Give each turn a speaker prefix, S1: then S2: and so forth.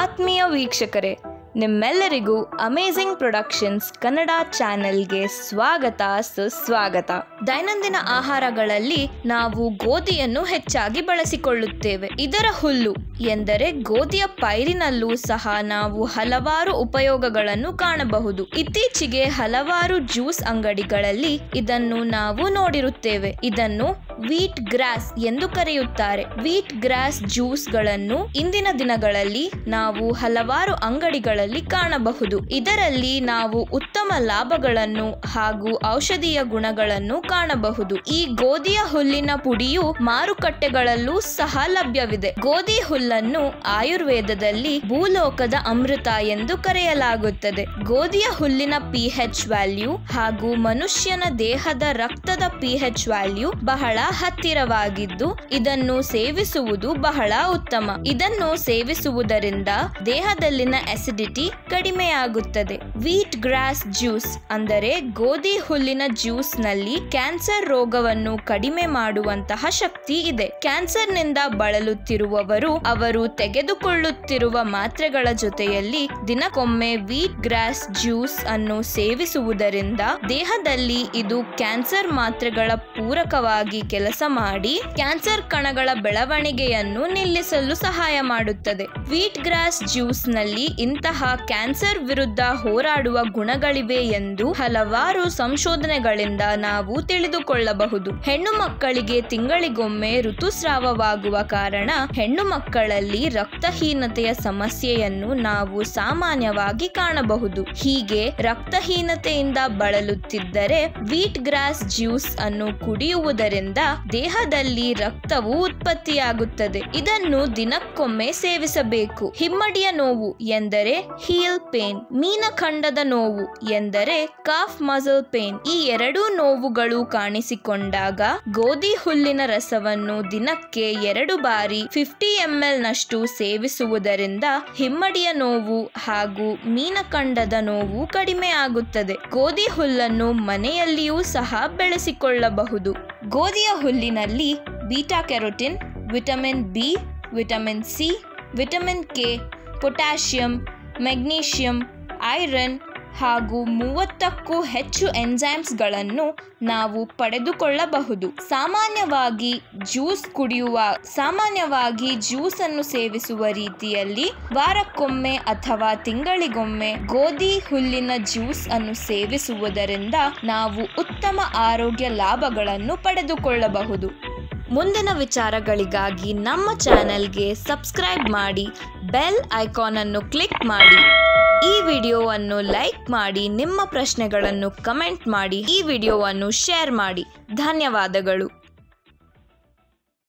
S1: ಆತ್ಮೀಯ ವೀಕ್ಷಕರೇ ನಿಮ್ಮೆಲ್ಲರಿಗೂ ಅಮೇಜಿಂಗ್ ಪ್ರೊಡಕ್ಷನ್ಸ್ ಕನ್ನಡ ಚಾನೆಲ್ಗೆ ಸ್ವಾಗತ ಸುಸ್ವಾಗತ ದೈನಂದಿನ ಆಹಾರಗಳಲ್ಲಿ ನಾವು ಗೋಧಿಯನ್ನು ಹೆಚ್ಚಾಗಿ ಬಳಸಿಕೊಳ್ಳುತ್ತೇವೆ ಇದರ ಹುಲ್ಲು ಎಂದರೆ ಗೋಧಿಯ ಪೈರಿನಲ್ಲೂ ಸಹ ನಾವು ಹಲವಾರು ಉಪಯೋಗಗಳನ್ನು ಕಾಣಬಹುದು ಇತ್ತೀಚೆಗೆ ಹಲವಾರು ಜ್ಯೂಸ್ ಅಂಗಡಿಗಳಲ್ಲಿ ಇದನ್ನು ನಾವು ನೋಡಿರುತ್ತೇವೆ ಇದನ್ನು ವೀಟ್ ಗ್ರಾಸ್ ಎಂದು ಕರೆಯುತ್ತಾರೆ ವೀಟ್ ಗ್ರಾಸ್ ಜ್ಯೂಸ್ಗಳನ್ನು ಇಂದಿನ ದಿನಗಳಲ್ಲಿ ನಾವು ಹಲವಾರು ಅಂಗಡಿಗಳಲ್ಲಿ ಕಾಣಬಹುದು ಇದರಲ್ಲಿ ನಾವು ಉತ್ತಮ ಲಾಭಗಳನ್ನು ಹಾಗೂ ಔಷಧೀಯ ಗುಣಗಳನ್ನು ಕಾಣಬಹುದು ಈ ಗೋಧಿಯ ಹುಲ್ಲಿನ ಪುಡಿಯು ಮಾರುಕಟ್ಟೆಗಳಲ್ಲೂ ಸಹ ಲಭ್ಯವಿದೆ ಗೋಧಿ ಹುಲ್ಲನ್ನು ಆಯುರ್ವೇದದಲ್ಲಿ ಭೂಲೋಕದ ಅಮೃತ ಎಂದು ಕರೆಯಲಾಗುತ್ತದೆ ಗೋಧಿಯ ಹುಲ್ಲಿನ ಪಿಹೆಚ್ ವ್ಯಾಲ್ಯೂ ಹಾಗೂ ಮನುಷ್ಯನ ದೇಹದ ರಕ್ತದ ಪಿಹೆಚ್ ವ್ಯಾಲ್ಯೂ ಬಹಳ ಹತ್ತಿರವಾಗಿದ್ದು ಇದನ್ನು ಸೇವಿಸುವುದು ಬಹಲ ಉತ್ತಮ ಇದನ್ನು ಸೇವಿಸುವುದರಿಂದ ದೇಹದಲ್ಲಿನ ಅಸಿಡಿಟಿ ಕಡಿಮೆಯಾಗುತ್ತದೆ ವೀಟ್ ಗ್ರಾಸ್ ಜ್ಯೂಸ್ ಅಂದರೆ ಗೋಧಿ ಹುಲ್ಲಿನ ಜ್ಯೂಸ್ ನಲ್ಲಿ ಕ್ಯಾನ್ಸರ್ ರೋಗವನ್ನು ಕಡಿಮೆ ಮಾಡುವಂತಹ ಶಕ್ತಿ ಇದೆ ಕ್ಯಾನ್ಸರ್ನಿಂದ ಬಳಲುತ್ತಿರುವವರು ಅವರು ತೆಗೆದುಕೊಳ್ಳುತ್ತಿರುವ ಮಾತ್ರೆಗಳ ಜೊತೆಯಲ್ಲಿ ದಿನಕ್ಕೊಮ್ಮೆ ವೀಟ್ ಗ್ರಾಸ್ ಜ್ಯೂಸ್ ಅನ್ನು ಸೇವಿಸುವುದರಿಂದ ದೇಹದಲ್ಲಿ ಇದು ಕ್ಯಾನ್ಸರ್ ಮಾತ್ರೆಗಳ ಪೂರಕವಾಗಿ ಕೆಲಸ ಮಾಡಿ ಕ್ಯಾನ್ಸರ್ ಕಣಗಳ ಬೆಳವಣಿಗೆಯನ್ನು ನಿಲ್ಲಿಸಲು ಸಹಾಯ ಮಾಡುತ್ತದೆ ವೀಟ್ ಗ್ರಾಸ್ ಜ್ಯೂಸ್ ನಲ್ಲಿ ಇಂತಹ ಕ್ಯಾನ್ಸರ್ ವಿರುದ್ಧ ಹೋರಾಡುವ ಗುಣಗಳಿವೆ ಎಂದು ಹಲವಾರು ಸಂಶೋಧನೆಗಳಿಂದ ನಾವು ತಿಳಿದುಕೊಳ್ಳಬಹುದು ಹೆಣ್ಣು ಮಕ್ಕಳಿಗೆ ತಿಂಗಳಿಗೊಮ್ಮೆ ಋತುಸ್ರಾವವಾಗುವ ಕಾರಣ ಹೆಣ್ಣು ಮಕ್ಕಳಲ್ಲಿ ರಕ್ತಹೀನತೆಯ ಸಮಸ್ಯೆಯನ್ನು ನಾವು ಸಾಮಾನ್ಯವಾಗಿ ಕಾಣಬಹುದು ಹೀಗೆ ರಕ್ತಹೀನತೆಯಿಂದ ಬಳಲುತ್ತಿದ್ದರೆ ವೀಟ್ ಗ್ರಾಸ್ ಜ್ಯೂಸ್ ಅನ್ನು ಕುಡಿಯುವುದರಿಂದ ದೇಹದಲ್ಲಿ ರಕ್ತವು ಉತ್ಪತ್ತಿಯಾಗುತ್ತದೆ ಇದನ್ನು ದಿನಕ್ಕೊಮ್ಮೆ ಸೇವಿಸಬೇಕು ಹಿಮ್ಮಡಿಯ ನೋವು ಎಂದರೆ ಹೀಲ್ ಪೇನ್ ಮೀನಖಂಡದ ನೋವು ಎಂದರೆ ಕಾಫ್ ಮಸಲ್ ಪೇನ್ ಈ ಎರಡೂ ನೋವುಗಳು ಕಾಣಿಸಿಕೊಂಡಾಗ ಗೋಧಿ ಹುಲ್ಲಿನ ರಸವನ್ನು ದಿನಕ್ಕೆ ಎರಡು ಬಾರಿ ಫಿಫ್ಟಿ ಎಂಎಲ್ ನಷ್ಟು ಸೇವಿಸುವುದರಿಂದ ಹಿಮ್ಮಡಿಯ ನೋವು ಹಾಗೂ ಮೀನಖಂಡದ ನೋವು ಕಡಿಮೆ ಆಗುತ್ತದೆ ಗೋಧಿ ಹುಲ್ಲನ್ನು ಮನೆಯಲ್ಲಿಯೂ ಸಹ ಬೆಳೆಸಿಕೊಳ್ಳಬಹುದು ಗೋಧಿಯ ಹುಲ್ಲಿನಲ್ಲಿ beta carotene vitamin B vitamin C vitamin K potassium magnesium iron ಹಾಗೂ ಮೂವತ್ತಕ್ಕೂ ಹೆಚ್ಚು ಎಂಜೈಮ್ಸ್ಗಳನ್ನು ನಾವು ಪಡೆದುಕೊಳ್ಳಬಹುದು ಸಾಮಾನ್ಯವಾಗಿ ಜ್ಯೂಸ್ ಕುಡಿಯುವ ಸಾಮಾನ್ಯವಾಗಿ ಜ್ಯೂಸ್ ಅನ್ನು ಸೇವಿಸುವ ರೀತಿಯಲ್ಲಿ ವಾರಕ್ಕೊಮ್ಮೆ ಅಥವಾ ತಿಂಗಳಿಗೊಮ್ಮೆ ಗೋಧಿ ಹುಲ್ಲಿನ ಜ್ಯೂಸ್ ಅನ್ನು ಸೇವಿಸುವುದರಿಂದ ನಾವು ಉತ್ತಮ ಆರೋಗ್ಯ ಲಾಭಗಳನ್ನು ಪಡೆದುಕೊಳ್ಳಬಹುದು ಮುಂದಿನ ವಿಚಾರಗಳಿಗಾಗಿ ನಮ್ಮ ಚಾನೆಲ್ಗೆ ಸಬ್ಸ್ಕ್ರೈಬ್ ಮಾಡಿ ಬೆಲ್ ಐಕಾನ್ ಅನ್ನು ಕ್ಲಿಕ್ ಮಾಡಿ ಈ ವಿಡಿಯೋವನ್ನು ಲೈಕ್ ಮಾಡಿ ನಿಮ್ಮ ಪ್ರಶ್ನೆಗಳನ್ನು ಕಮೆಂಟ್ ಮಾಡಿ ಈ ವಿಡಿಯೋವನ್ನು ಶೇರ್ ಮಾಡಿ ಧನ್ಯವಾದಗಳು